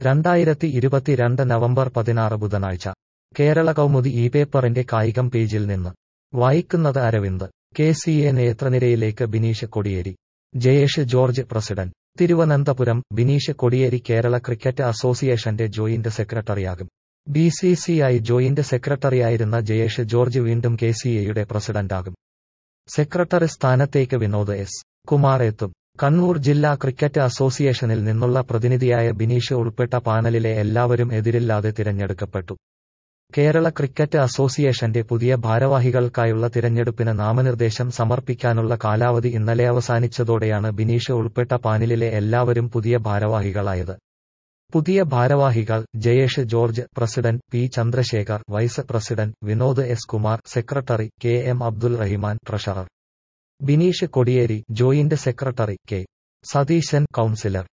രണ്ടായിരത്തി ഇരുപത്തിരണ്ട് നവംബർ പതിനാറ് ബുധനാഴ്ച കേരള കൗമുദി ഈ പേപ്പറിന്റെ കായികം പേജിൽ നിന്ന് വായിക്കുന്നത് അരവിന്ദ് കെ സി എ നേതൃനിരയിലേക്ക് Bineesh Kodiyeri Jayesh George president Thiruvananthapuram Bineesh Kodiyeri Kerala cricket അസോസിയേഷന്റെ ജോയിന്റ് സെക്രട്ടറിയാകും B C C I joint സെക്രട്ടറിയായിരുന്ന ജയേഷ് ജോർജ് വീണ്ടും കെ സി എയുടെ പ്രസിഡന്റാകും സെക്രട്ടറി സ്ഥാനത്തേക്ക് വിനോദ് എസ് കുമാർ എത്തും കണ്ണൂർ ജില്ലാ ക്രിക്കറ്റ് അസോസിയേഷനിൽ നിന്നുള്ള പ്രതിനിധിയായ ബിനീഷ് ഉൾപ്പെട്ട പാനലിലെ എല്ലാവരും എതിരില്ലാതെ തിരഞ്ഞെടുക്കപ്പെട്ടു കേരള ക്രിക്കറ്റ് അസോസിയേഷന്റെ പുതിയ ഭാരവാഹികൾക്കായുള്ള തിരഞ്ഞെടുപ്പിന് നാമനിർദ്ദേശം സമർപ്പിക്കാനുള്ള കാലാവധി ഇന്നലെ അവസാനിച്ചതോടെയാണ് ബിനീഷ് ഉൾപ്പെട്ട പാനലിലെ എല്ലാവരും പുതിയ ഭാരവാഹികളായത് പുതിയ ഭാരവാഹികൾ Jayesh George president P Chandrasekhar vice president Vinod S Kumar secretary K M Abdul Rahiman treasurer Bineesh Kodiyeri joint secretary K Satheesan councillor